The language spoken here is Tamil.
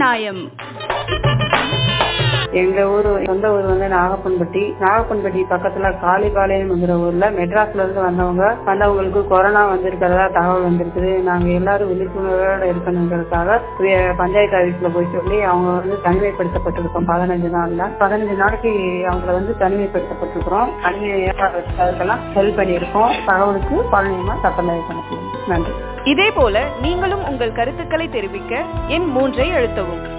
நியாயம் எங்க ஊர் சொந்த ஊர் வந்து நாகப்பன்பட்டி நாகப்பன்பட்டி பக்கத்துல காளிபாளையம்ங்கிற ஊர்ல மெட்ராஸ்ல இருந்து வந்தவங்க வந்தவங்களுக்கு கொரோனா வந்திருக்கிறதா தகவல் வந்திருக்குது நாங்க எல்லாரும் விழிப்புணர்வோட இருக்கணுங்கிறதுக்காக வே- பஞ்சாயத்து ஆபீஸ்ல போய் சொல்லி அவங்க வந்து தனிமைப்படுத்தப்பட்டிருக்கோம் பதினஞ்சு நாள்ல பதினஞ்சு நாளைக்கு அவங்கள வந்து தனிமைப்படுத்தப்பட்டிருக்கிறோம் தனிமையாக்கெல்லாம் ஹெல்ப் பண்ணியிருக்கோம் தகவலுக்கு பழனியமா சட்டநாயக கணக்கு நன்றி இதே போல நீங்களும் உங்கள் கருத்துக்களை தெரிவிக்க எண் மூன்றை அழுத்தவும்